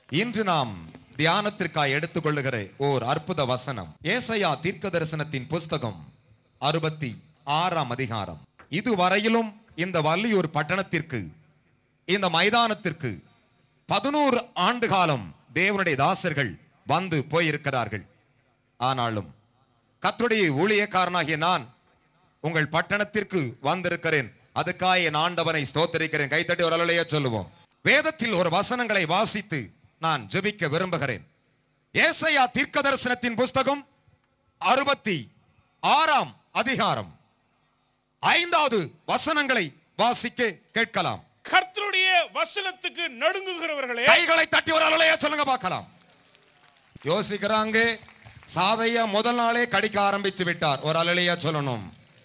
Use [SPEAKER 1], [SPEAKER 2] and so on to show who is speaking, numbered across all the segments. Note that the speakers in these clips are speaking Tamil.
[SPEAKER 1] இன்று நாம் தியானத்திற்காய் எடுத்துக்கொள்ளுகிற ஓர் அற்புத வசனம் ஏசையா தீர்க்க தரிசனத்தின் புஸ்தகம் அறுபத்தி ஆறாம் அதிகாரம் இதுவரையிலும் இந்த வள்ளியூர் பட்டணத்திற்கு இந்த மைதானத்திற்கு பதினோரு ஆண்டு காலம் தேவனுடைய தாசர்கள் வந்து போயிருக்கிறார்கள் ஆனாலும் கர்த்தருடைய ஊழியக்காரனாகிய நான் உங்கள் பட்டணத்திற்கு வந்திருக்கிறேன் அதுக்காக என் ஆண்டவனை ஸ்தோத்தரிக்கிறேன் கைத்தட்டி ஒரு அலைய சொல்லுவோம் வேதத்தில் ஒரு வசனங்களை வாசித்து நான் ஜெபிக்க விரும்புகிறேன் ஏசையா தீர்க்க தரிசனத்தின் புஸ்தகம் அறுபத்தி ஆறாம் அதிகாரம் ஐந்தாவது வசனங்களை வாசிக்க கேட்கலாம்
[SPEAKER 2] கர்த்தருடைய வசனத்துக்கு நடுங்குகிறவர்களே
[SPEAKER 1] கைகளை தட்டி ஒரு அலைய சொல்லுங்க பார்க்கலாம் யோசிக்கிறாங்க சாதையா முதல் நாளே கடிக்க ஆரம்பிச்சு விட்டார் ஒரு அலையா சொல்லணும்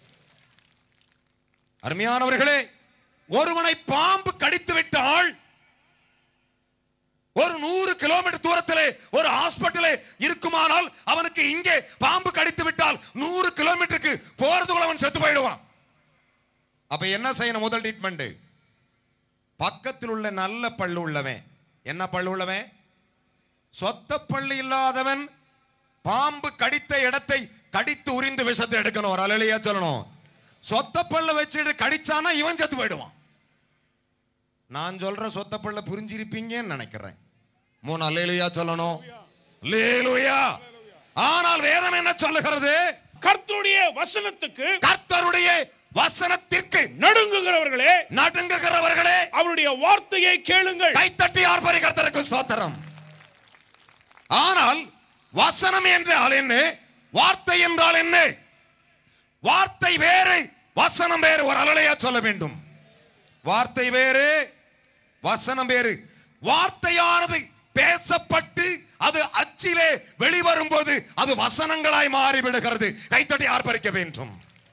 [SPEAKER 1] அருமையானவர்களே ஒருவனை பாம்பு கடித்து விட்டால் ஒரு நூறு கிலோமீட்டர் தூரத்திலே ஒரு ஹாஸ்பிட்டலே இருக்குமானால் அவனுக்கு இங்கே பாம்பு கடித்து விட்டால் நூறு கிலோமீட்டருக்கு போறதுக்குள்ள அவன் செத்து போயிடுவான் அப்ப என்ன செய்யணும் முதல் ட்ரீட்மெண்ட் பக்கத்தில் உள்ள நல்ல பல்லு உள்ளவன் என்ன பல்லு உள்ளவன் சொத்த பல்லு இல்லாதவன் பாம்பு கடித்த இடத்தை கடித்து உரிந்து விஷத்தை எடுக்கணும் ஒரு அலையா சொல்லணும் சொத்த பல்ல வச்சுட்டு கடிச்சானா இவன் செத்து போயிடுவான் நான் சொல்ற சொத்த பல்ல புரிஞ்சிருப்பீங்கன்னு நினைக்கிறேன் மூணு அலையிலையா சொல்லணும் லேலுயா ஆனால் வேதம் என்ன சொல்லுகிறது
[SPEAKER 2] கர்த்தருடைய வசனத்துக்கு
[SPEAKER 1] கர்த்தருடைய வசனத்திற்கு
[SPEAKER 2] நடுங்குகிறவர்களே
[SPEAKER 1] நடுங்குகிறவர்களே
[SPEAKER 2] அவருடைய வார்த்தையை கேளுங்கள்
[SPEAKER 1] கைத்தட்டி ஆர்ப்பரி கர்த்தருக்கு ஸ்தோத்திரம் ஆனால் வசனம் என்றால் என்ன வார்த்தை என்றால் என்ன வார்த்தை வேறு வசனம் வேறு ஒரு அலலையா சொல்ல வேண்டும் வார்த்தை வேறு வசனம் வேறு வார்த்தையானது பேசப்பட்டு அது அச்சிலே வெளிவரும்போது அது வசனங்களாய் மாறிவிடுகிறது கைத்தட்டி ஆர்ப்பரிக்க வேண்டும்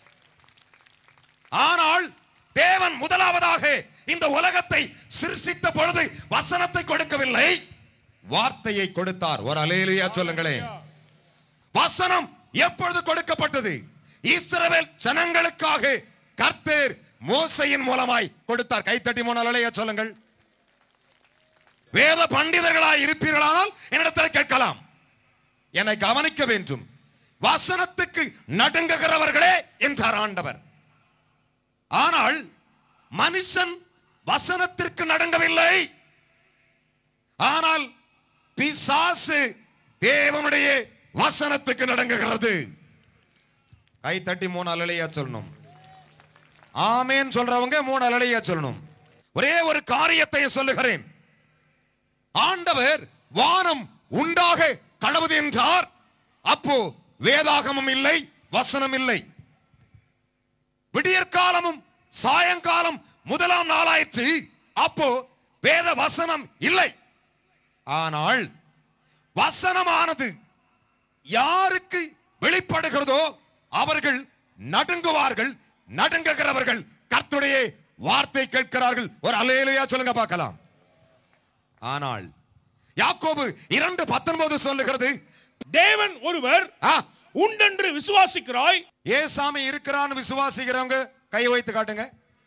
[SPEAKER 1] ஆனால் தேவன் முதலாவதாக இந்த உலகத்தை சிருஷ்டித்த பொழுது வசனத்தை கொடுக்கவில்லை வார்த்தையை கொடுத்தார் ஒரு அலையிலேயா சொல்லுங்களேன் வசனம் எப்பொழுது கொடுக்கப்பட்டது இஸ்ரவேல் ஜனங்களுக்காக கர்த்தர் மோசையின் மூலமாய் கொடுத்தார் கைத்தட்டி மூணு அலையா சொல்லுங்கள் வேத பண்டிதர்களாய் இருப்பீர்களானால் என்னிடத்தில் கேட்கலாம் என்னை கவனிக்க வேண்டும் வசனத்துக்கு நடுங்குகிறவர்களே என்றார் ஆண்டவர் ஆனால் மனுஷன் வசனத்திற்கு நடுங்கவில்லை ஆனால் பிசாசு தேவனுடைய வசனத்துக்கு நடங்குகிறது கை தட்டி மூணு அலலையா சொல்லணும் ஆமேன் சொல்றவங்க மூணு அலலையா சொல்லணும் ஒரே ஒரு காரியத்தை சொல்லுகிறேன் ஆண்டவர் வானம் உண்டாக கடவுது என்றார் அப்போ வேதாகமம் இல்லை வசனம் இல்லை விடியற்காலமும் சாயங்காலம் முதலாம் நாளாயிற்று அப்போ வேத வசனம் இல்லை ஆனால் வசனமானது யாருக்கு வெளிப்படுகிறதோ அவர்கள் நடுங்குவார்கள் நடுங்குகிறவர்கள் கர்த்தருடைய வார்த்தை கேட்கிறார்கள் ஒரு அலையிலையா சொல்லுங்க பார்க்கலாம் ஆனால் யாக்கோபு இரண்டு பத்தொன்பது சொல்லுகிறது
[SPEAKER 2] தேவன் ஒருவர்
[SPEAKER 1] ஆ,
[SPEAKER 2] உண்டென்று விசுவாசிக்கிறாய்
[SPEAKER 1] ஏசாமி இருக்கிறான்னு விசுவாசிக்கிறவங்க கை வைத்து காட்டுங்க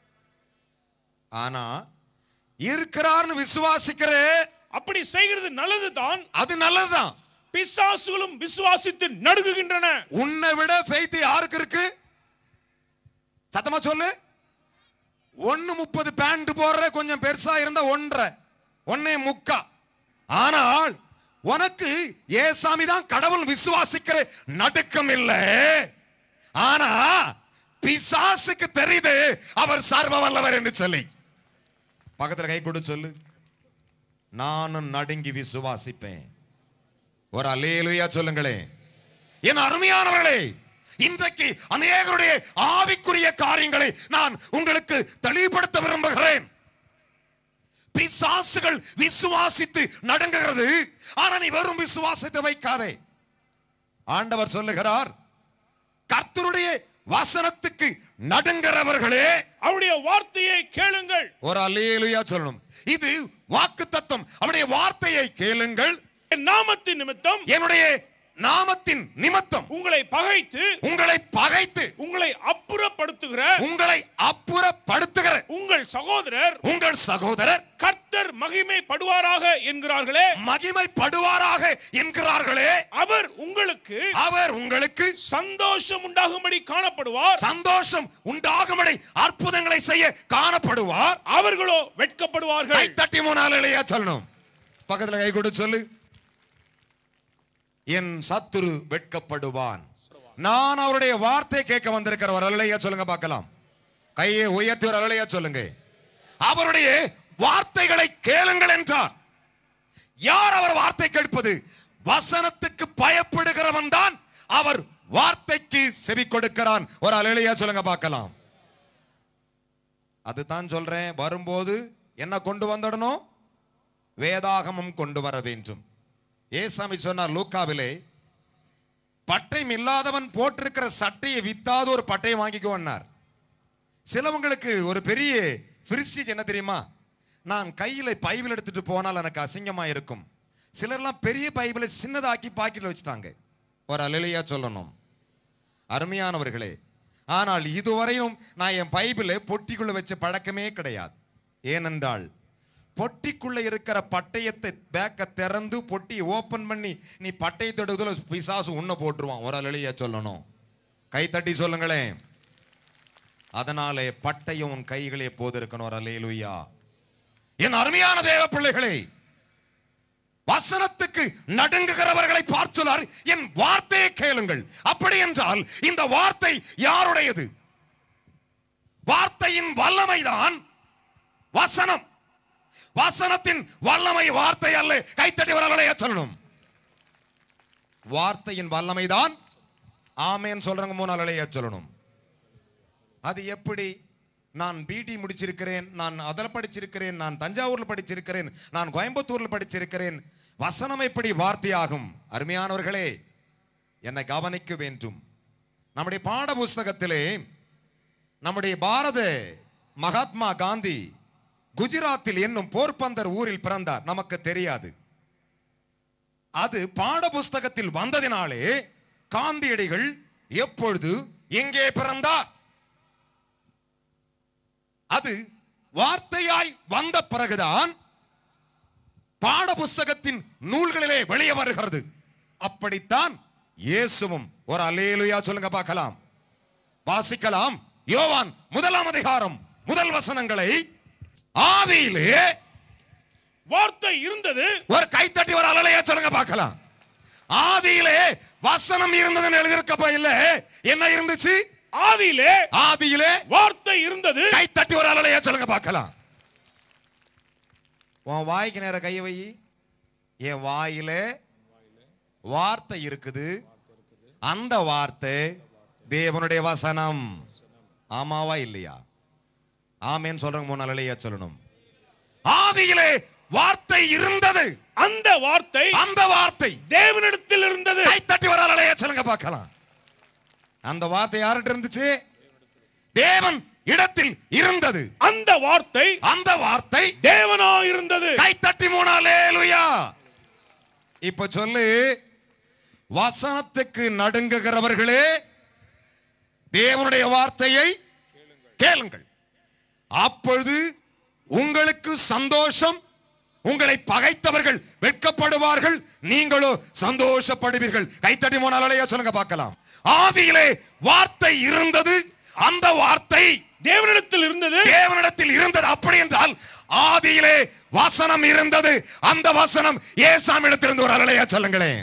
[SPEAKER 1] ஆனா இருக்கிறார்னு விசுவாசிக்கிற
[SPEAKER 2] அப்படி செய்கிறது நல்லதுதான்
[SPEAKER 1] அது நல்லதுதான்
[SPEAKER 2] பிசாசுகளும் விசுவாசித்து நடுங்குகின்றன
[SPEAKER 1] உன்னை விட ஃபெய்த் யாருக்கு இருக்கு சத்தமா சொல்லு ஒன்னு முப்பது பேண்ட் போடுற கொஞ்சம் பெருசா இருந்தா ஒன்றரை ஒன்னே முக்கா ஆனால் உனக்கு ஏசாமி தான் கடவுள் விசுவாசிக்கிற நடுக்கம் இல்லை ஆனா பிசாசுக்கு தெரியுது அவர் சர்வ வல்லவர் என்று சொல்லி பக்கத்துல கை கொடு சொல்லு நானும் நடுங்கி விசுவாசிப்பேன் ஒரு அலேலுயா சொல்லுங்களேன் என் அருமையானவர்களே இன்றைக்கு அநேகருடைய ஆவிக்குரிய காரியங்களை நான் உங்களுக்கு தெளிவுபடுத்த விரும்புகிறேன் பிசாசுகள் விசுவாசித்து நடுங்குகிறது ஆனா நீ வெறும் விசுவாசத்தை வைக்காதே ஆண்டவர் சொல்லுகிறார் கர்த்தருடைய வசனத்துக்கு நடுங்கிறவர்களே
[SPEAKER 2] அவருடைய வார்த்தையை கேளுங்கள்
[SPEAKER 1] ஒரு அல்லேலுயா சொல்லணும் இது வாக்கு தத்துவம் அவருடைய வார்த்தையை கேளுங்கள்
[SPEAKER 2] என் நாமத்தின் நிமித்தம்
[SPEAKER 1] என்னுடைய நாமத்தின் நிமித்தம்
[SPEAKER 2] உங்களை பகைத்து
[SPEAKER 1] உங்களை பகைத்து
[SPEAKER 2] உங்களை அப்புறப்படுத்துகிற
[SPEAKER 1] உங்களை அப்புறப்படுத்துகிற
[SPEAKER 2] உங்கள் சகோதரர்
[SPEAKER 1] உங்கள் சகோதரர்
[SPEAKER 2] கர்த்தர் மகிமைப்படுவார் மகிமைப்படுவாராக என்கிறார்களே
[SPEAKER 1] மகிமைப்படுவாராக என்கிறார்களே
[SPEAKER 2] அவர் உங்களுக்கு
[SPEAKER 1] அவர் உங்களுக்கு
[SPEAKER 2] சந்தோஷம் உண்டாகும்படி காணப்படுவார்
[SPEAKER 1] சந்தோஷம் உண்டாகும்படி அற்புதங்களை செய்ய காணப்படுவார்
[SPEAKER 2] அவர்களோ
[SPEAKER 1] கை
[SPEAKER 2] வெட்கப்படுவார்கள்
[SPEAKER 1] தட்டி மூணால் இல்லையா சொல்லணும் பக்கத்துல கை கொடு சொல்லு என் சத்துரு வெட்கப்படுவான் நான் அவருடைய வார்த்தை கேட்க வந்திருக்கிறவர் அல்லையா சொல்லுங்க பார்க்கலாம் கையை உயர்த்தி ஒரு அல்லையா சொல்லுங்க அவருடைய வார்த்தைகளை கேளுங்கள் என்றார் யார் அவர் வார்த்தை கேட்பது வசனத்துக்கு பயப்படுகிறவன் தான் அவர் வார்த்தைக்கு செவி கொடுக்கிறான் ஒரு அலையா சொல்லுங்க பார்க்கலாம் அதுதான் சொல்றேன் வரும்போது என்ன கொண்டு வந்துடணும் வேதாகமம் கொண்டு வர வேண்டும் ஏசாமி சொன்னார் லூக்காவிலே பட்டயம் இல்லாதவன் போட்டிருக்கிற சட்டையை வித்தாத ஒரு பட்டையை வாங்கிக்கோன்னார் சிலவங்களுக்கு ஒரு பெரிய பிரிஸ்டீஜ் என்ன தெரியுமா நான் கையில பைபிள் எடுத்துட்டு போனால் எனக்கு அசிங்கமா இருக்கும் சிலர்லாம் பெரிய பைபிளை சின்னதாக்கி பாக்கெட்ல வச்சுட்டாங்க ஒரு அலையா சொல்லணும் அருமையானவர்களே ஆனால் இதுவரையும் நான் என் பைபிளை பொட்டிக்குள்ள வச்ச பழக்கமே கிடையாது ஏனென்றால் பொட்டிக்குள்ள இருக்கிற பட்டயத்தை பேக்க திறந்து பொட்டி ஓபன் பண்ணி நீ பட்டயத்தை எடுக்கிறதுல பிசாசு உன்னை போட்டுருவான் ஒரு அலையா சொல்லணும் கை தட்டி சொல்லுங்களேன் அதனாலே பட்டயம் உன் கைகளே போது இருக்கணும் ஒரு அலையிலுயா என் அருமையான தேவ பிள்ளைகளே வசனத்துக்கு நடுங்குகிறவர்களை பார்த்துள்ளார் என் வார்த்தையை கேளுங்கள் அப்படி என்றால் இந்த வார்த்தை யாருடையது வார்த்தையின் வல்லமைதான் வசனம் வசனத்தின் வல்லமை வார்த்தை அல்ல கைத்தட்டி வரலையா சொல்லணும் வார்த்தையின் வல்லமைதான் ஆமேன் சொல்றவங்க மூணு அலையா சொல்லணும் அது எப்படி நான் பிடி முடிச்சிருக்கிறேன் நான் அதில் படிச்சிருக்கிறேன் நான் தஞ்சாவூர்ல படிச்சிருக்கிறேன் நான் கோயம்புத்தூர்ல படிச்சிருக்கிறேன் வசனம் எப்படி வார்த்தையாகும் அருமையானவர்களே என்னை கவனிக்க வேண்டும் நம்முடைய பாட புஸ்தகத்திலே நம்முடைய பாரத மகாத்மா காந்தி குஜராத்தில் என்னும் போர்பந்தர் ஊரில் பிறந்தார் நமக்கு தெரியாது அது பாட புஸ்தகத்தில் வந்ததினாலே காந்தியடிகள் எப்பொழுது எங்கே பிறந்தார் அது வார்த்தையாய் வந்த பிறகுதான் பாட புஸ்தகத்தின் நூல்களிலே வெளியே வருகிறது அப்படித்தான் இயேசுவும் ஒரு அலேலுயா சொல்லுங்க பார்க்கலாம் வாசிக்கலாம் யோவான் முதலாம் அதிகாரம் முதல் வசனங்களை ஆதியிலே
[SPEAKER 2] வார்த்தை இருந்தது
[SPEAKER 1] ஒரு கைத்தட்டி ஒரு அலையா சொல்லுங்க பார்க்கலாம் ஆதியிலே வசனம் இருந்ததுன்னு எழுதியிருக்கப்ப இல்ல என்ன இருந்துச்சு
[SPEAKER 2] ஆதியிலே
[SPEAKER 1] ஆதியிலே
[SPEAKER 2] வார்த்தை இருந்தது
[SPEAKER 1] கைத்தட்டி ஒரு அலையா சொல்லுங்க பார்க்கலாம் உன் வாய்க்கு நேர கைய வை என் வாயில வார்த்தை இருக்குது அந்த வார்த்தை தேவனுடைய வசனம் ஆமாவா இல்லையா ஆமேன்னு சொல்றவங்க மூணு அலையா சொல்லணும் ஆதியிலே வார்த்தை இருந்தது
[SPEAKER 2] அந்த வார்த்தை
[SPEAKER 1] அந்த வார்த்தை
[SPEAKER 2] தேவனிடத்தில் இருந்தது
[SPEAKER 1] கைத்தட்டி வர அலையா சொல்லுங்க பார்க்கலாம் அந்த வார்த்தை யார்கிட்ட இருந்துச்சு தேவன் இடத்தில் இருந்தது
[SPEAKER 2] அந்த வார்த்தை
[SPEAKER 1] அந்த வார்த்தை
[SPEAKER 2] தேவனா இருந்தது
[SPEAKER 1] கைத்தட்டி மூணாலேலுயா இப்ப சொல்லு வசனத்துக்கு நடுங்குகிறவர்களே தேவனுடைய வார்த்தையை கேளுங்கள் அப்பொழுது உங்களுக்கு சந்தோஷம் உங்களை பகைத்தவர்கள் வெட்கப்படுவார்கள் நீங்களோ சந்தோஷப்படுவீர்கள் கைத்தட்டி மூணாலேயா சொல்லுங்க பார்க்கலாம் ஆதியிலே வார்த்தை இருந்தது அந்த வார்த்தை
[SPEAKER 2] தேவனிடத்தில் இருந்தது
[SPEAKER 1] தேவனிடத்தில் இருந்தது அப்படி என்றால் ஆதியிலே வசனம் இருந்தது அந்த வசனம் ஏசாமிடத்திலிருந்து ஒரு அலையா சொல்லுங்களேன்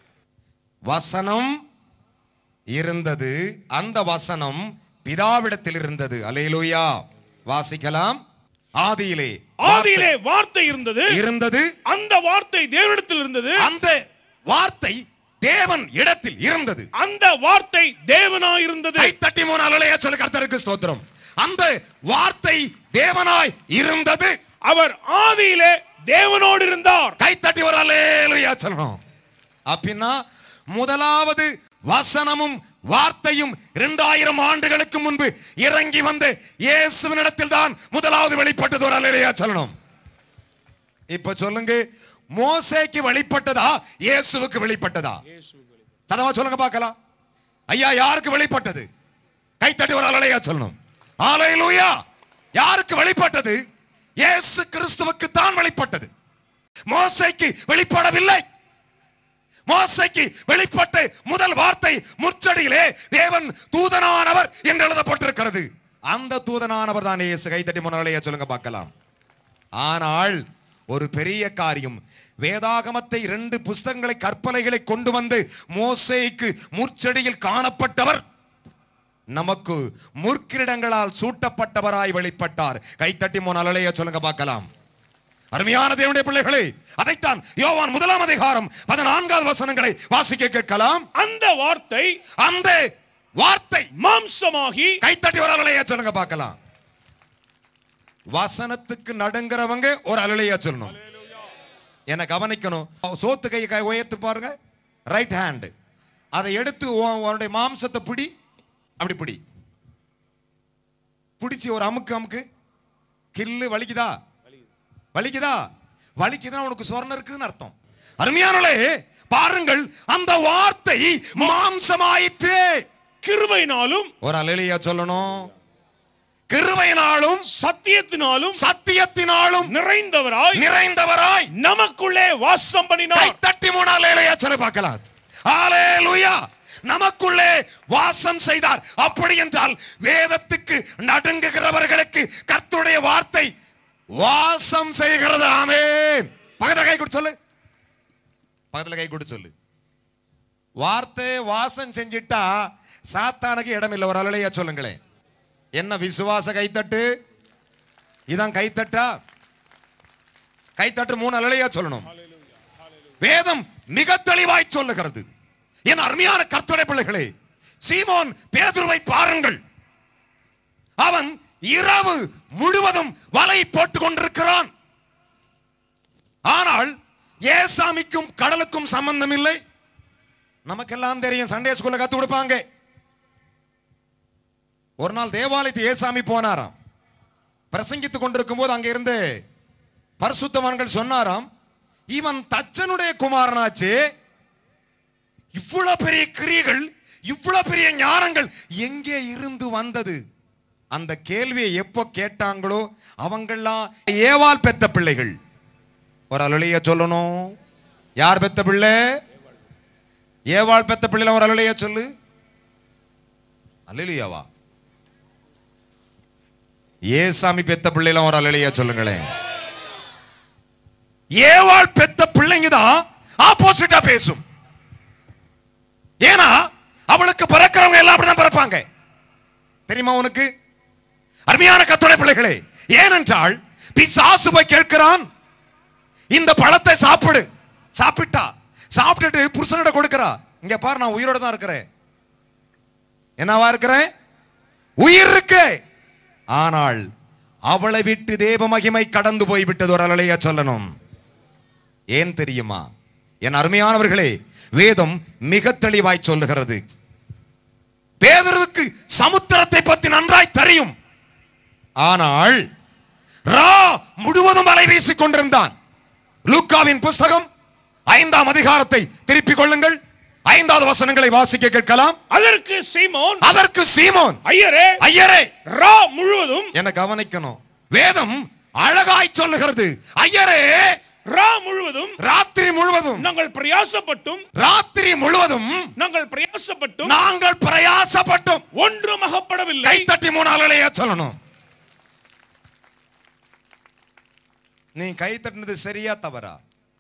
[SPEAKER 1] வசனம் இருந்தது அந்த வசனம் பிதாவிடத்தில் இருந்தது அலையிலுயா வாசிக்கலாம் ஆதியிலே
[SPEAKER 2] ஆதியிலே வார்த்தை இருந்தது
[SPEAKER 1] வார்த்தை இருந்தது
[SPEAKER 2] அந்த வார்த்தை தேவனிடத்தில் இருந்தது
[SPEAKER 1] அந்த வார்த்தை தேவன் இடத்தில் இருந்தது
[SPEAKER 2] அந்த வார்த்தை தேவனா இருந்தது
[SPEAKER 1] கைத்தட்டி மூணு அலையா சொல்லு கர்த்தருக்கு ஸ்தோத்திரம் அந்த வார்த்தை தேவனாய் இருந்தது
[SPEAKER 2] அவர் ஆதியிலே தேவனோடு இருந்தார்
[SPEAKER 1] கைத்தட்டி ஒரு அலேலுயா சொல்லணும் அப்படின்னா முதலாவது வசனமும் வார்த்தையும் இரண்டாயிரம் ஆண்டுகளுக்கு முன்பு இறங்கி வந்த இயேசுவினிடத்தில் தான் முதலாவது வெளிப்பட்டது ஒரு அலேலுயா சொல்லணும் இப்ப சொல்லுங்க மோசேக்கு வெளிப்பட்டதா இயேசுவுக்கு வெளிப்பட்டதா தனவா சொல்லுங்க பார்க்கலாம் ஐயா யாருக்கு வெளிப்பட்டது கைத்தட்டி ஒரு அலையா சொல்லணும் ஆலையிலூயா யாருக்கு வெளிப்பட்டது இயேசு கிறிஸ்துவுக்கு தான் வெளிப்பட்டது மோசைக்கு வெளிப்படவில்லை மோசைக்கு வெளிப்பட்ட முதல் வார்த்தை முச்சடியிலே தேவன் தூதனானவர் என்று எழுதப்பட்டிருக்கிறது அந்த தூதனானவர் தான் இயேசு கைத்தட்டி முன்னாலேயே சொல்லுங்க பார்க்கலாம் ஆனால் ஒரு பெரிய காரியம் வேதாகமத்தை இரண்டு புஸ்தகங்களை கற்பனைகளை கொண்டு வந்து மோசேக்கு முற்செடியில் காணப்பட்டவர் நமக்கு முற்கிரீடங்களால் சூட்டப்பட்டவராய் வெளிப்பட்டார் கைத்தட்டி மூணு அலலைய சொல்லுங்க பார்க்கலாம் அருமையான தேவனுடைய பிள்ளைகளே அதைத்தான் யோவான் முதலாம் அதிகாரம் பதினான்காவது வசனங்களை வாசிக்க கேட்கலாம்
[SPEAKER 2] அந்த வார்த்தை
[SPEAKER 1] அந்த வார்த்தை
[SPEAKER 2] மாம்சமாகி
[SPEAKER 1] கைத்தட்டி ஒரு அலலையா சொல்லுங்க பார்க்கலாம் வசனத்துக்கு நடுங்கிறவங்க ஒரு அலலையா சொல்லணும் என்ன கவனிக்கணும் சோத்து கை கை உயர்த்து பாருங்க ரைட் ஹேண்ட் அதை எடுத்து உன் உன்னுடைய மாம்சத்தை பிடி அப்படி பிடி பிடிச்சி ஒரு அமுக்கு அமுக்கு கில்லு வலிக்குதா வலிக்குதா வலிக்குதா உனக்கு சொர்ணம் இருக்குன்னு அர்த்தம் அருமையானே பாருங்கள் அந்த வார்த்தை மாம்சமாயிற்று
[SPEAKER 2] கிருபையினாலும்
[SPEAKER 1] ஒரு அலையியா சொல்லணும் கிருபையினாலும்
[SPEAKER 2] சத்தியத்தினாலும்
[SPEAKER 1] சத்தியத்தினாலும்
[SPEAKER 2] நிறைந்தவராய்
[SPEAKER 1] நிறைந்தவராய்
[SPEAKER 2] நமக்குள்ளே வாசம்
[SPEAKER 1] கை
[SPEAKER 2] பண்ணினார்
[SPEAKER 1] தட்டி மூணு அலையிலையா சொல்ல பார்க்கலாம் ஹalleluya நமக்குள்ளே வாசம் செய்தார் அப்படி என்றால் வேதத்துக்கு நடுங்குகிறவர்களுக்கு கர்த்தருடைய வார்த்தை வாசம் செய்கிறது ஆமென் பக்கத்துல கை கொடு சொல்லு பக்கத்துல கை கொடு சொல்லு வார்த்தை வாசம் செஞ்சிட்டா சாத்தானுக்கு இடம் இல்லை ஒரு அலையா சொல்லுங்களேன் என்ன விசுவாச கைத்தட்டு இதான் கைத்தட்டா கைத்தட்டு மூணு அலையா சொல்லணும் வேதம் மிக தெளிவாய் சொல்லுகிறது என் அருமையான கர்த்தரை பிள்ளைகளே சீமோன் பேதுருவை பாருங்கள் அவன் இரவு முழுவதும் வலை போட்டுக் கொண்டிருக்கிறான் ஆனால் ஏசாமிக்கும் கடலுக்கும் சம்பந்தம் இல்லை நமக்கெல்லாம் தெரியும் சண்டே ஸ்கூல்ல கத்து கொடுப்பாங்க ஒரு நாள் தேவாலயத்து ஏசாமி போனாராம் பிரசங்கித்துக் கொண்டிருக்கும் போது அங்க இருந்து பரிசுத்தவான்கள் சொன்னாராம் இவன் தச்சனுடைய குமாரனாச்சு இவ்வளவு பெரிய கிரியைகள் இவ்வளவு பெரிய ஞானங்கள் எங்கே இருந்து வந்தது அந்த கேள்வியை எப்போ கேட்டாங்களோ அவங்கெல்லாம் ஏவாள் பெத்த பிள்ளைகள் ஒரு அலுளிய சொல்லணும் யார் பெத்த பிள்ளை ஏவாள் பெத்த பிள்ளைல ஒரு அலுளிய சொல்லு அல்லியாவா ஏசாமி பெத்த பிள்ளைல ஒரு அலுளிய சொல்லுங்களேன் ஏவாள் பெத்த பிள்ளைங்க தான் ஆப்போசிட்டா பேசும் ஏன்னா அவளுக்கு பிறக்கிறவங்க எல்லாம் அப்படிதான் பிறப்பாங்க தெரியுமா உனக்கு அருமையான கத்துடைய பிள்ளைகளே ஏனென்றால் பிசாசு போய் கேட்கிறான் இந்த பழத்தை சாப்பிடு சாப்பிட்டா சாப்பிட்டுட்டு புருஷனிட கொடுக்கிறா இங்க பாரு நான் உயிரோட தான் இருக்கிறேன் என்னவா இருக்கிறேன் உயிர் இருக்கு ஆனால் அவளை விட்டு தேவ மகிமை கடந்து போய் விட்டது ஒரு அலையா சொல்லணும் ஏன் தெரியுமா என் அருமையானவர்களே வேதம் மிக தெளிவாய் சொல்லுகிறது பேதருக்கு சமுத்திரத்தை பற்றி நன்றாய் தெரியும் ஆனால் ரா முழுவதும் வலை வீசிக் கொண்டிருந்தான் லூக்காவின் புஸ்தகம் ஐந்தாம் அதிகாரத்தை திருப்பிக் கொள்ளுங்கள் ஐந்தாவது வசனங்களை வாசிக்க கேட்கலாம்
[SPEAKER 2] அதற்கு சீமோன்
[SPEAKER 1] அதற்கு சீமோன்
[SPEAKER 2] ஐயரே
[SPEAKER 1] ஐயரே
[SPEAKER 2] ரா முழுவதும்
[SPEAKER 1] என கவனிக்கணும் வேதம் அழகாய் சொல்லுகிறது ஐயரே
[SPEAKER 2] ரா முழுவதும்
[SPEAKER 1] ராத்திரி முழுவதும்
[SPEAKER 2] நாங்கள் பிரயாசப்பட்டும்
[SPEAKER 1] ராத்திரி முழுவதும்
[SPEAKER 2] நாங்கள் பிரயாசப்பட்டும்
[SPEAKER 1] நாங்கள் பிரயாசப்பட்டோம்
[SPEAKER 2] ஒன்றும் அகப்படவில்லை
[SPEAKER 1] கைத்தட்டி மூணு அலையா சொல்லணும் நீ கை தட்டினது சரியா தவறா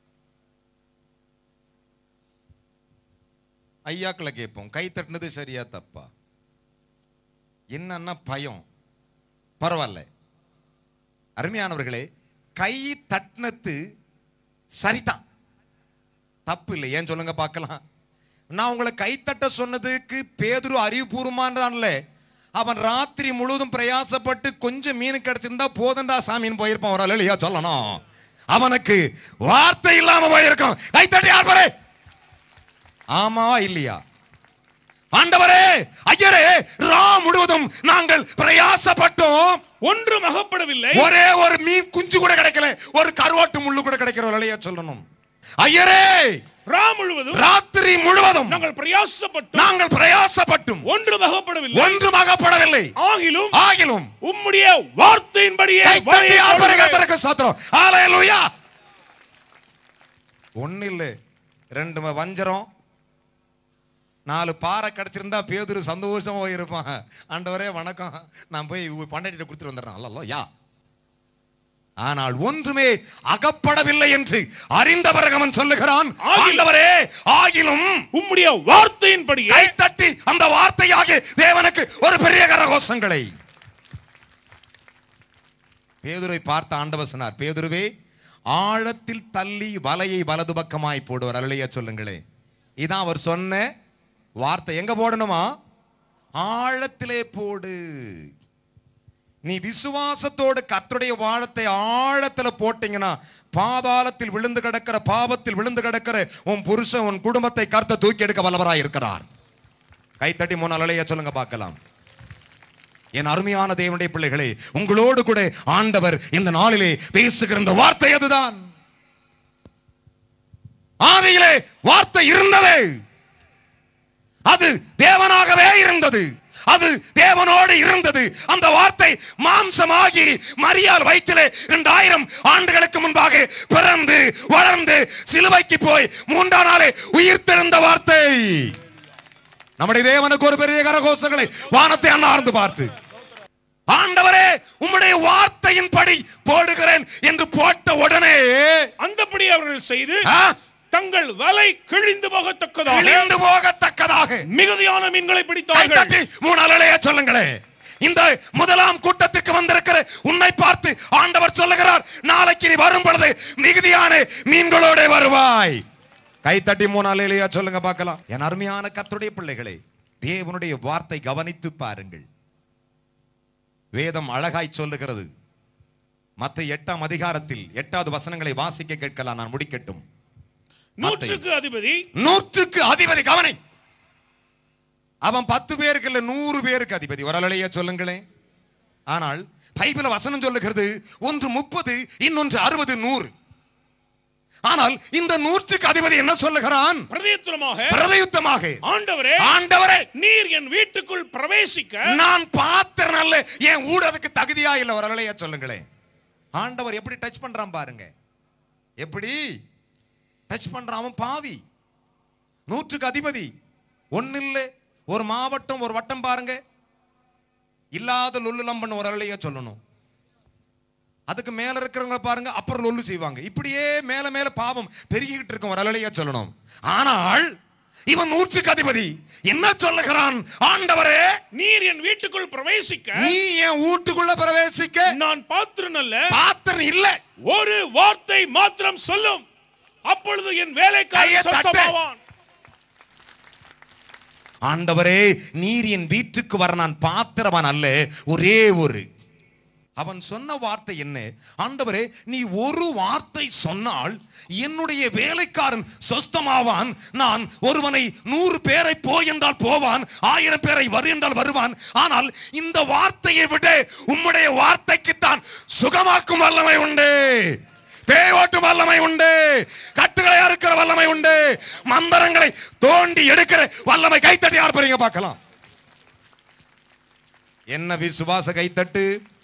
[SPEAKER 1] ஐயாக்களை கேட்போம் கை தட்டினது சரியா தப்பா என்னன்னா பயம் பரவாயில்ல அருமையானவர்களே கை தட்டினது சரிதான் தப்பு இல்லை ஏன் சொல்லுங்க பார்க்கலாம் நான் உங்களை கைத்தட்ட சொன்னதுக்கு பேதுரு அறிவுபூர்வமானதான்ல அவன் ராத்திரி முழுவதும் பிரயாசப்பட்டு கொஞ்சம் மீன் கிடைச்சிருந்தா போதண்டா சாமின்னு போயிருப்பான் ஒரு இல்லையா சொல்லணும் அவனுக்கு வார்த்தை இல்லாம போயிருக்கும் கைத்தட்டி யார் பாரு ஆமாவா இல்லையா ஆண்டவரே ஐயரே ரா முழுவதும் நாங்கள் பிரயாசப்பட்டோம்
[SPEAKER 2] ஒன்றும் அகப்படவில்லை
[SPEAKER 1] ஒரே ஒரு மீன் குஞ்சு கூட கிடைக்கல ஒரு கருவாட்டு முள்ளு கூட கிடைக்கிற இல்லையா சொல்லணும் ஐயரே
[SPEAKER 2] ரா முழுவதும்
[SPEAKER 1] ராத்திரி முழுவதும்
[SPEAKER 2] நாங்கள் பிரயாசப்பட்டும்
[SPEAKER 1] நாங்கள் பிரயாசப்பட்டும்
[SPEAKER 2] ஒன்றும் அகப்படவில்லை
[SPEAKER 1] ஒன்றும் அகப்படவில்லை
[SPEAKER 2] ஆகிலும்
[SPEAKER 1] ஆகிலும்
[SPEAKER 2] உம்முடைய வார்த்தையின்படியே
[SPEAKER 1] கைத்தட்டி
[SPEAKER 2] வலையை
[SPEAKER 1] ஆர்ப்பரிக்க
[SPEAKER 2] போடுவேன்.
[SPEAKER 1] கர்த்தருக்கு ஸ்தோத்திரம். ஹalleluya. ஒண்ணு இல்ல ரெண்டு ம- வஞ்சரம் நாலு பாறை கிடைச்சிருந்தா பேதுரு சந்தோஷமா போயிருப்பான் ஆண்டவரே வணக்கம் நான் போய் பண்டாட்டிட்ட கொடுத்துட்டு வந்துடுறேன் அல்ல யா ஆனால் ஒன்றுமே அகப்படவில்லை என்று அறிந்த பிறகு அவன் சொல்லுகிறான்
[SPEAKER 2] ஆகிலும்.
[SPEAKER 1] ஆண்டவரே ஆகிலும்
[SPEAKER 2] உம்முடைய வார்த்தையின்படியே
[SPEAKER 1] கைத்தட்டி அந்த வார்த்தையாக தேவனுக்கு ஒரு பெரிய கரகோஷங்களை பேதுரை பார்த்த ஆண்டவர் சொன்னார் பேதுருவே ஆழத்தில் தள்ளி வலையை வலது பக்கமாய் போடுவார் அருளையா சொல்லுங்களே இதான் அவர் சொன்ன வார்த்தை எங்க போடணுமா ஆழத்திலே போடு நீ விசுவாசத்தோடு கர்த்தருடைய வாழத்தை ஆழத்துல போட்டீங்கன்னா பாதாளத்தில் விழுந்து கிடக்கிற பாவத்தில் விழுந்து கிடக்கிற உன் புருஷன் உன் குடும்பத்தை கர்த்த தூக்கி எடுக்க வல்லவராய் இருக்கிறார் கைத்தட்டி மூணு அலைய சொல்லுங்க பார்க்கலாம் என் அருமையான தேவனுடைய பிள்ளைகளே உங்களோடு கூட ஆண்டவர் இந்த நாளிலே பேசுகிற இந்த வார்த்தை அதுதான் ஆதியிலே வார்த்தை இருந்தது அது தேவனாகவே இருந்தது அது தேவனோடு இருந்தது அந்த வார்த்தை மாம்சமாகி மரியாள் வயிற்றிலே இரண்டாயிரம் ஆண்டுகளுக்கு முன்பாக பிறந்து வளர்ந்து சிலுவைக்கு போய் மூன்றாம் நாளே உயிர்த்தெழுந்த வார்த்தை நம்முடைய தேவனுக்கு ஒரு பெரிய கரகோஷங்களை வானத்தை அண்ணார்ந்து பார்த்து ஆண்டவரே உம்முடைய வார்த்தையின் படி போடுகிறேன் என்று போட்ட உடனே
[SPEAKER 2] அந்தபடி அவர்கள் செய்து
[SPEAKER 1] ஆ,
[SPEAKER 2] தங்கள் வலை கிழிந்து போகத்தக்கதாக
[SPEAKER 1] கிழிந்து போகத்தக்கதாக
[SPEAKER 2] மிகுதியான மீன்களை பிடித்தார்கள்
[SPEAKER 1] கைத்தட்டி மூணு அலைய சொல்லுங்களே இந்த முதலாம் கூட்டத்திற்கு வந்திருக்கிற உன்னை பார்த்து ஆண்டவர் சொல்லுகிறார் நாளைக்கு நீ வரும் பொழுது மிகுதியான மீன்களோட வருவாய் கைத்தட்டி மூணு அலையிலையா சொல்லுங்க பார்க்கலாம் என் அருமையான கர்த்தருடைய பிள்ளைகளே தேவனுடைய வார்த்தை கவனித்து பாருங்கள் வேதம் அழகாய் சொல்லுகிறது மத்த எட்டாம் அதிகாரத்தில் எட்டாவது வசனங்களை வாசிக்க கேட்கலாம் நான் முடிக்கட்டும்
[SPEAKER 2] நூற்றுக்கு அதிபதி
[SPEAKER 1] நூற்றுக்கு அதிபதி கவனை அவன் பத்து பேருக்கு இல்ல நூறு பேருக்கு அதிபதி வரலையா சொல்லுங்களேன் ஆனால் பைபிள் வசனம் சொல்லுகிறது ஒன்று முப்பது இன்னொன்று அறுபது நூறு ஆனால் இந்த நூற்றுக்கு அதிபதி என்ன சொல்லுகிறான்
[SPEAKER 2] பிரதியுத்தரமாக
[SPEAKER 1] பிரதயுத்தமாக
[SPEAKER 2] ஆண்டவரே
[SPEAKER 1] ஆண்டவரே
[SPEAKER 2] நீர் என் வீட்டுக்குள் பிரவேசிக்க
[SPEAKER 1] நான் பார்த்தேன் அல்ல என் ஊடதுக்கு தகுதியா இல்ல வரலையா சொல்லுங்களேன் ஆண்டவர் எப்படி டச் பண்றான் பாருங்க எப்படி டச் பண்றான் அவன் பாவி நூற்றுக்கு அதிபதி ஒன்னு இல்ல ஒரு மாவட்டம் ஒரு வட்டம் பாருங்க இல்லாத லொல்லுலம் பண்ண ஒரு அலையா சொல்லணும் அதுக்கு மேல இருக்கிறவங்க பாருங்க அப்புறம் லொல்லு செய்வாங்க இப்படியே மேல மேல பாவம் பெருகிக்கிட்டு இருக்கும் ஒரு அலையா சொல்லணும் ஆனால் இவன் நூற்றுக்கு அதிபதி என்ன சொல்லுகிறான் ஆண்டவரே
[SPEAKER 2] நீர் என் வீட்டுக்குள் பிரவேசிக்க
[SPEAKER 1] நீ என் வீட்டுக்குள்ள பிரவேசிக்க
[SPEAKER 2] நான் பாத்திரன் அல்ல
[SPEAKER 1] பாத்திரம் இல்ல
[SPEAKER 2] ஒரு வார்த்தை மாத்திரம் சொல்லும் அப்பொழுது என் வேலைக்காரி
[SPEAKER 1] கையை தட்டு.
[SPEAKER 2] சொஸ்தமாவான்
[SPEAKER 1] ஆண்டவரே நீர் என் வீட்டுக்கு வர நான் பாத்திரவான் அல்ல ஒரே ஒரு அவன் சொன்ன வார்த்தை என்ன ஆண்டவரே நீ ஒரு வார்த்தை சொன்னால் என்னுடைய வேலைக்காரன் சொஸ்தமாவான் நான் ஒருவனை நூறு பேரை போ என்றால் போவான் ஆயிரம் பேரை வரு என்றால் வருவான் ஆனால் இந்த வார்த்தையை விட உம்முடைய வார்த்தைக்குத்தான் சுகமாக்கும் வல்லமை உண்டு பேய் ஓட்டும் வல்லமை உண்டு கட்டுகளை அறுக்கிற வல்லமை உண்டு மந்திரங்களை தோண்டி எடுக்கிற வல்லமை கைத்தட்டி யார் பெறீங்க பார்க்கலாம் என்ன விசுவாச கைத்தட்டு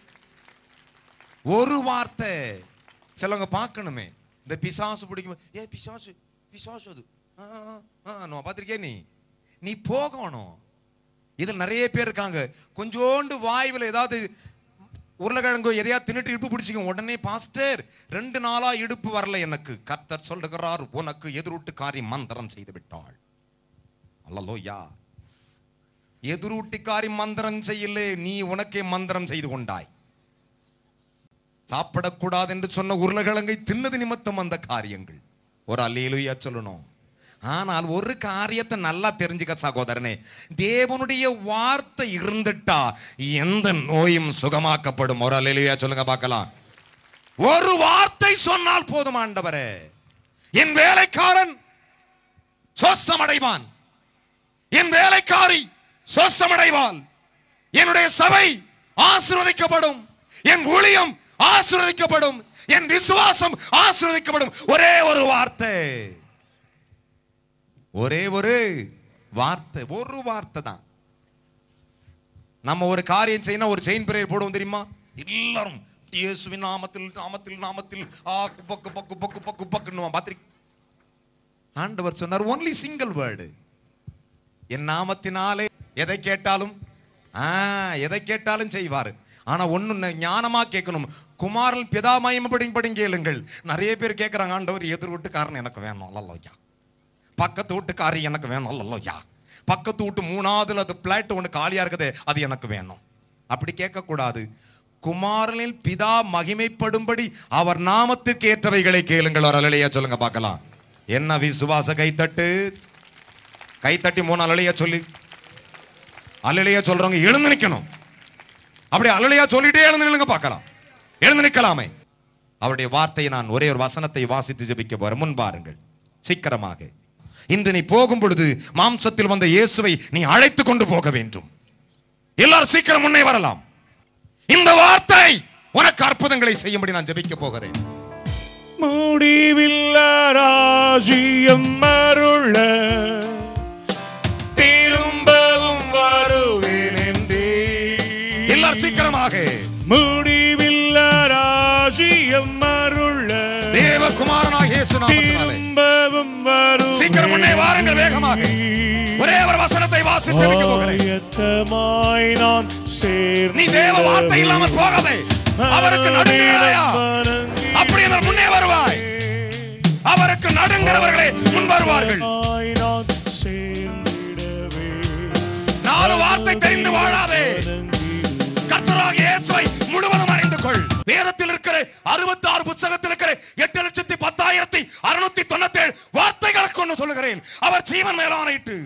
[SPEAKER 1] ஒரு வார்த்தை சிலவங்க பார்க்கணுமே இந்த பிசாசு பிடிக்கும் ஏ பிசாசு பிசாசு அது ஆ, ஆ, ஆ, நான் பார்த்திருக்கே நீ நீ போகணும் இதில் நிறைய பேர் இருக்காங்க கொஞ்சோண்டு வாய்வில் ஏதாவது உருளைக்கிழங்கு எதையா தின்னுட்டு இடுப்பு பிடிச்சிக்கும் உடனே பாஸ்டர் ரெண்டு நாளா இடுப்பு வரல எனக்கு கர்த்தர் சொல்லுகிறார் உனக்கு எதிரூட்டுக்காரி மந்திரம் செய்து விட்டாள் அல்லலோயா எதிரூட்டிக்காரி மந்திரம் செய்யல நீ உனக்கே மந்திரம் செய்து கொண்டாய் சாப்பிடக்கூடாது என்று சொன்ன உருளைக்கிழங்கை தின்னது நிமித்தம் அந்த காரியங்கள் ஒரு அல்லேலுயா சொல்லணும் ஆனால் ஒரு காரியத்தை நல்லா தெரிஞ்சுக்க சகோதரனே தேவனுடைய வார்த்தை இருந்துட்டா எந்த நோயும் சுகமாக்கப்படும் ஒரு அல்லேலுயா சொல்லுங்க பார்க்கலாம் ஒரு வார்த்தை சொன்னால் போதும் ஆண்டவரே என் வேலைக்காரன் சொஸ்தமடைவான் என் வேலைக்காரி சொஸ்தமடைவாள் என்னுடைய சபை ஆசீர்வதிக்கப்படும் என் ஊழியம் ஆசீர்வதிக்கப்படும் என் விசுவாசம் ஆசீர்வதிக்கப்படும் ஒரே ஒரு வார்த்தை ஒரே ஒரு வார்த்தை ஒரு வார்த்தை தான் நம்ம ஒரு காரியம் செய்யணும் ஒரு செயின் பிரேயர் போடுவோம் தெரியுமா எல்லாரும் இயேசுவின் நாமத்தில் நாமத்தில் நாமத்தில் ஆ குப்ப குப்ப குப்ப குப்ப குப்பக்குன்னு பார்த்திருக்க ஆண்டவர் சொன்னார் ஒன்லி சிங்கிள் வேர்டு என் நாமத்தினாலே எதை கேட்டாலும் ஆ எதை கேட்டாலும் செய்வார் ஆனா ஒண்ணு ஞானமா கேட்கணும் குமாரன் பிதாமயமப்படி படி கேளுங்கள் நிறைய பேர் கேட்கறாங்க ஆண்டவர் எதிர் வீட்டுக்காரன் எனக்கு வேணும் அல்லையா பக்கத்து வீட்டுக்காரி எனக்கு வேணும் அல்லையா பக்கத்து வீட்டு மூணாவதுல அது பிளாட் ஒன்று காலியா இருக்குது அது எனக்கு வேணும் அப்படி கேட்கக்கூடாது குமாரனில் பிதா மகிமைப்படும்படி அவர் நாமத்திற்கு ஏற்றவைகளை கேளுங்கள் ஒரு அலையா சொல்லுங்க பார்க்கலாம் என்ன விசுவாச கைத்தட்டு கைத்தட்டி மூணு அலையா சொல்லி அலையா சொல்றவங்க எழுந்து நிக்கணும் அப்படி அலையா சொல்லிட்டே எழுந்து நில்லுங்க பார்க்கலாம் எழுந்து நிக்கலாமே அவருடைய வார்த்தையை நான் ஒரே ஒரு வசனத்தை வாசித்து ஜெபிக்க போறேன் முன் பாருங்கள் சீக்கிரமாக இன்று நீ போகும் பொழுது மாம்சத்தில் வந்த இயேசுவை நீ அழைத்து கொண்டு போக வேண்டும் எல்லாரும் சீக்கிரம் முன்னே வரலாம் இந்த வார்த்தை உனக்கு அற்புதங்களை செய்யும்படி நான் ஜெபிக்க போகிறேன்
[SPEAKER 2] முடிவில்ல ராஜ்யம் அருள
[SPEAKER 1] திரும்பவும் வருவேன் என்றே எல்லாரும் சீக்கிரமாக
[SPEAKER 2] முடிவில்ல ராஜ்யம் அருள
[SPEAKER 1] தேவகுமாரனாக இயேசு நாமத்தினாலே
[SPEAKER 2] திரும்பவும் வரும்
[SPEAKER 1] சீக்கிரம் முன்னே வாருங்கள் வேகமாக ஒரே ஒரு வசனத்தை வாசித்து ஜெபிக்க போகிறேன்
[SPEAKER 2] ஆயத்தமாய் நான் சேர்ந்து
[SPEAKER 1] நீ தேவ வார்த்தை இல்லாமல் போகாதே அவருக்கு நடுங்குகிறாயா அப்படி என்றால் முன்னே வருவாய் அவருக்கு நடுங்கிறவர்களே முன் வருவார்கள்
[SPEAKER 2] ஆய் நான் சேர்ந்திடவே
[SPEAKER 1] நாலு வார்த்தை தெரிந்து வாழாதே கர்த்தராக இயேசுவை முழுவதும் அறிந்து கொள் வேதத்தில் இருக்கிற அறுபத்தி ஆறு புத்தகத்தில் இருக்கிற எட்டு லட்சத்தி பத்தாயிரத்தி அறுநூத்தி தொண்ணூத்தி ஏழு வார்த்தைகளை கொண்டு சொல்லுகிறேன் அவர் ஜீவன் மேலானிட்டு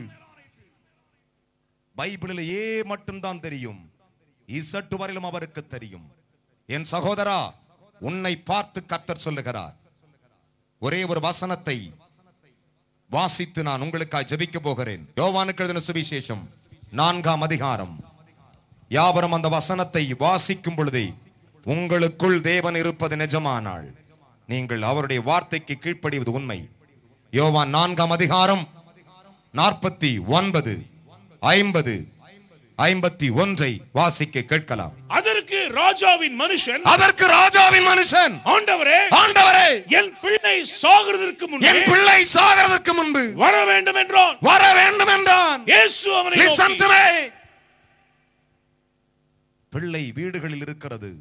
[SPEAKER 1] பைபிளில் ஏ மட்டும்தான் தெரியும் இசட்டு வரையிலும் அவருக்கு தெரியும் என் சகோதரா உன்னை பார்த்து கர்த்தர் சொல்லுகிறார் ஒரே ஒரு வசனத்தை வாசித்து நான் உங்களுக்காக ஜெபிக்க போகிறேன் யோவானுக்கு எழுதின சுவிசேஷம் நான்காம் அதிகாரம் யாவரும் அந்த வசனத்தை வாசிக்கும் பொழுதே உங்களுக்குள் தேவன் இருப்பது நிஜமானாள் நீங்கள் அவருடைய வார்த்தைக்கு கீழ்ப்படிவது உண்மை யோவான் நான்காம் அதிகாரம் நாற்பத்தி ஒன்பது ஐம்பது ஐம்பத்தி ஒன்றை வாசிக்க கேட்கலாம்
[SPEAKER 2] அதற்கு ராஜாவின் மனுஷன்
[SPEAKER 1] அதற்கு ராஜாவின் மனுஷன்
[SPEAKER 2] ஆண்டவரே
[SPEAKER 1] ஆண்டவரே
[SPEAKER 2] என் பிள்ளை சாகிறதற்கு
[SPEAKER 1] என்
[SPEAKER 2] முன்னே
[SPEAKER 1] பிள்ளை சாகிறதற்கு முன்பு
[SPEAKER 2] வர வேண்டும் என்றான்
[SPEAKER 1] வர வேண்டும் என்றான்
[SPEAKER 2] இயேசு அவனை
[SPEAKER 1] Listen
[SPEAKER 2] நோக்கி,
[SPEAKER 1] to me. பிள்ளை வீடுகளில் இருக்கிறது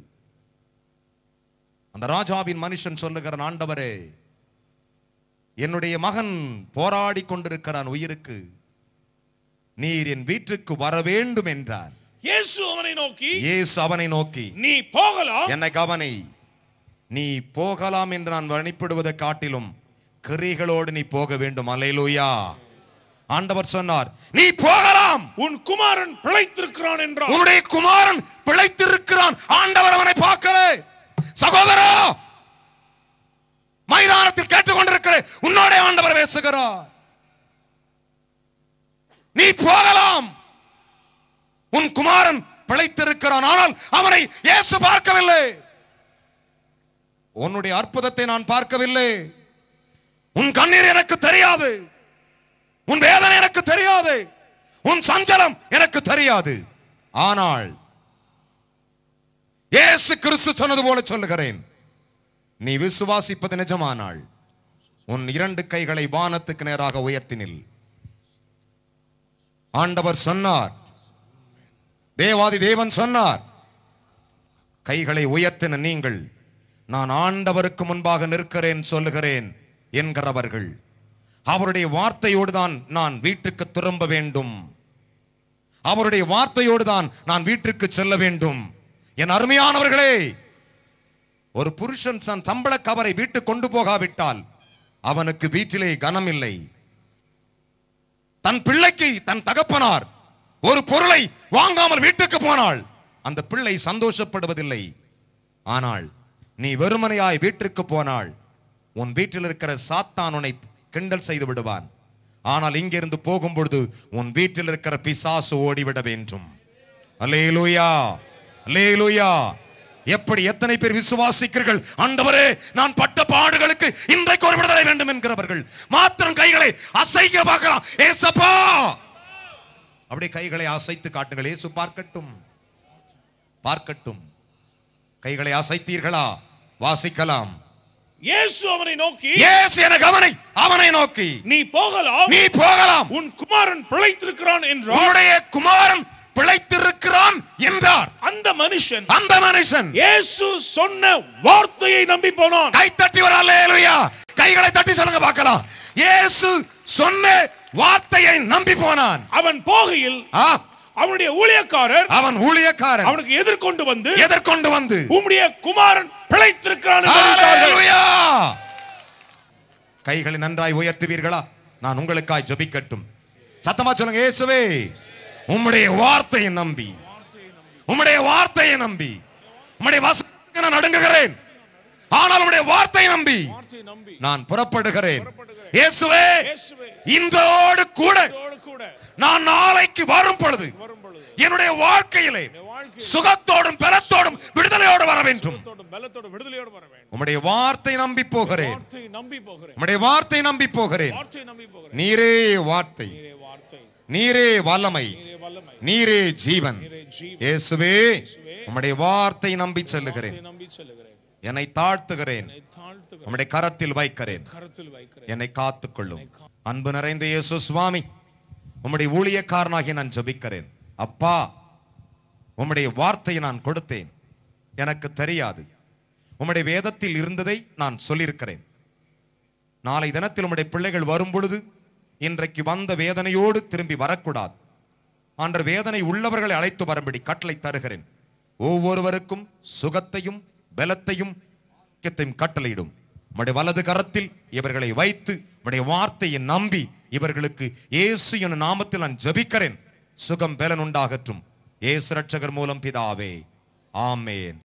[SPEAKER 1] அந்த ராஜாவின் மனுஷன் சொல்லுகிறான் ஆண்டவரே என்னுடைய மகன் போராடி கொண்டிருக்கிறான் உயிருக்கு நீர் என் வீட்டுக்கு வர வேண்டும் என்றான்
[SPEAKER 2] இயேசு அவனை நோக்கி
[SPEAKER 1] இயேசு அவனை நோக்கி
[SPEAKER 2] நீ போகலாம்
[SPEAKER 1] என்னை கவனை நீ போகலாம் என்று நான் வழிபடுவதை காட்டிலும் கிரிகளோடு நீ போக வேண்டும் அல்லேலூயா ஆண்டவர் சொன்னார் நீ போகலாம்
[SPEAKER 2] உன் குமாரன் பிழைத்திருக்கிறான் என்றான்
[SPEAKER 1] உன்னுடைய குமாரன் பிழைத்திருக்கிறான் ஆண்டவர் அவனை பார்க்கல சகோதரா மைதானத்தில் கேட்டுக்கொண்டிருக்கிற உன்னோட ஆண்டவர் பேசுகிறார் நீ போகலாம் உன் குமாரன் பிழைத்திருக்கிறான் ஆனால் அவனை இயேசு பார்க்கவில்லை உன்னுடைய அற்புதத்தை நான் பார்க்கவில்லை உன் கண்ணீர் எனக்கு தெரியாது உன் வேதனை எனக்கு தெரியாது உன் சஞ்சலம் எனக்கு தெரியாது ஆனால் இயேசு கிறிஸ்து சொன்னது போல சொல்லுகிறேன் நீ விசுவாசிப்பது நிஜமானாள் உன் இரண்டு கைகளை வானத்துக்கு நேராக உயர்த்தினில் ஆண்டவர் சொன்னார் தேவாதி தேவன் சொன்னார் கைகளை உயர்த்தின நீங்கள் நான் ஆண்டவருக்கு முன்பாக நிற்கிறேன் சொல்லுகிறேன் என்கிறவர்கள் அவருடைய வார்த்தையோடு தான் நான் வீட்டுக்கு திரும்ப வேண்டும் அவருடைய வார்த்தையோடு தான் நான் வீட்டுக்கு செல்ல வேண்டும் என் அருமையானவர்களே ஒரு புருஷன் தன் சம்பள கவரை வீட்டுக்கு கொண்டு போகாவிட்டால் அவனுக்கு வீட்டிலே கனம் இல்லை தன் பிள்ளைக்கு தன் தகப்பனார் ஒரு பொருளை வாங்காமல் வீட்டுக்கு போனாள் அந்த பிள்ளை சந்தோஷப்படுவதில்லை ஆனால் நீ வெறுமனையாய் வீட்டிற்கு போனாள் உன் வீட்டில் இருக்கிற சாத்தான் உன்னை கிண்டல் செய்து விடுவான் ஆனால் இங்கிருந்து போகும் பொழுது உன் வீட்டில் இருக்கிற பிசாசு ஓடிவிட வேண்டும் அல்லேலூயா அல்லேலூயா எப்படி எத்தனை பேர் விசுவாசிக்கிறீர்கள் ஆண்டவரே நான் பட்ட பாடுகளுக்கு இன்றைக்கு ஒரு விடுதலை வேண்டும் என்கிறவர்கள் மாத்திரம் கைகளை அசைக்க பார்க்கலாம் ஏசப்பா அப்படியே கைகளை அசைத்து காட்டுங்கள் இயேசு பார்க்கட்டும் பார்க்கட்டும் கைகளை அசைத்தீர்களா வாசிக்கலாம்
[SPEAKER 2] இயேசு அவனை நோக்கி
[SPEAKER 1] இயேசு என கவனை அவனை நோக்கி
[SPEAKER 2] நீ போகலாம்
[SPEAKER 1] நீ போகலாம்
[SPEAKER 2] உன் குமாரன் பிழைத்திருக்கிறான் என்றார்
[SPEAKER 1] உன்னுடைய குமாரன் பிழைத்திருக்கிறான் என்றார்
[SPEAKER 2] அந்த மனுஷன்
[SPEAKER 1] அந்த மனுஷன்
[SPEAKER 2] இயேசு சொன்ன வார்த்தையை நம்பி போனான்
[SPEAKER 1] கை தட்டி வர அல்லேலூயா கைகளை தட்டி சொல்லுங்க பார்க்கலாம் இயேசு சொன்ன வார்த்தையை நம்பி போனான்
[SPEAKER 2] அவன் போகையில்
[SPEAKER 1] ஆ,
[SPEAKER 2] அவனுடைய ஊழியக்காரர்
[SPEAKER 1] அவன் ஊழியக்காரன்
[SPEAKER 2] அவனுக்கு எதிர்கொண்டு வந்து
[SPEAKER 1] எதற்கொண்டு வந்து
[SPEAKER 2] உம்முடைய குமாரன் பிழைத்திருக்கிறான் என்று அறிவித்தார்கள்.
[SPEAKER 1] அல்லேலூயா கைகளை நன்றாய் உயர்த்துவீர்களா நான் உங்களுக்காய் ஜெபிக்கட்டும் சத்தமா சொல்லுங்க இயேசுவே உம்முடைய வார்த்தையை நம்பி உம்முடைய வார்த்தையை நம்பி உம்முடைய வசனத்துக்கு நான் நடுங்குகிறேன் ஆனால் உம்முடைய வார்த்தையை நம்பி
[SPEAKER 2] வார்த்தையை நம்பி
[SPEAKER 1] நான் புறப்படுகிறேன் இயேசுவே
[SPEAKER 2] இயேசுவே
[SPEAKER 1] இன்றோடு கூட
[SPEAKER 2] இதோடு கூட
[SPEAKER 1] நான் நாளைக்கு வரும் பொழுது
[SPEAKER 2] வரும் பொழுது
[SPEAKER 1] என்னுடைய வாழ்க்கையிலே
[SPEAKER 2] வாழ்க்கையில்
[SPEAKER 1] சுகத்தோடும் பெறத்தோடும் விடுதலையோடு வர வேண்டும்
[SPEAKER 2] பலத்தோடு பலத்தோடு விடுதலையோடு வர வேண்டும்
[SPEAKER 1] உம்முடைய வார்த்தை நம்பி போகிறேன்
[SPEAKER 2] வார்த்தையை நம்பி போகிறேன்
[SPEAKER 1] உம்முடைய வார்த்தை நம்பி போகிறேன்
[SPEAKER 2] வார்த்தையை நம்பி போகிறேன்
[SPEAKER 1] நீரே வார்த்தை
[SPEAKER 2] நீரே வார்த்தை
[SPEAKER 1] நீரே வல்லமை
[SPEAKER 2] நீரே வல்லமை
[SPEAKER 1] நீரே ஜீவன்
[SPEAKER 2] நீரே ஜீவன்
[SPEAKER 1] இயேசுவே உம்முடைய வார்த்தை நம்பி செல்லுகிறேன்
[SPEAKER 2] வார்த்தையை நம்பி செல்லுகிறேன்
[SPEAKER 1] என்னை தாழ்த்துகிறேன்
[SPEAKER 2] என்னை தாழ்த்துகிறேன்
[SPEAKER 1] உம்முடைய கரத்தில் வைக்கிறேன்
[SPEAKER 2] கரத்தில் வைக்கிறேன்
[SPEAKER 1] என்னை காத்துக்கொள்ளும் அன்பு நிறைந்த இயேசு சுவாமி உம்முடைய ஊழியக்காரனாகி நான் ஜெபிக்கிறேன் அப்பா உம்முடைய வார்த்தையை நான் கொடுத்தேன் எனக்கு தெரியாது உம்முடைய வேதத்தில் இருந்ததை நான் சொல்லியிருக்கிறேன் நாளை தினத்தில் உம்முடைய பிள்ளைகள் வரும் பொழுது இன்றைக்கு வந்த வேதனையோடு திரும்பி வரக்கூடாது அன்ற வேதனை உள்ளவர்களை அழைத்து வரும்படி கட்டளை தருகிறேன் ஒவ்வொருவருக்கும் சுகத்தையும் பலத்தையும் ஐக்கியத்தையும் கட்டளையிடும் உம்முடைய வலது கரத்தில் இவர்களை வைத்து உம்முடைய வார்த்தையை நம்பி இவர்களுக்கு இயேசு எனும் நாமத்தில் நான் ஜெபிக்கிறேன் சுகம் பலன் உண்டாகட்டும் இயேசு ரட்சகர் மூலம் பிதாவே ஆமேன்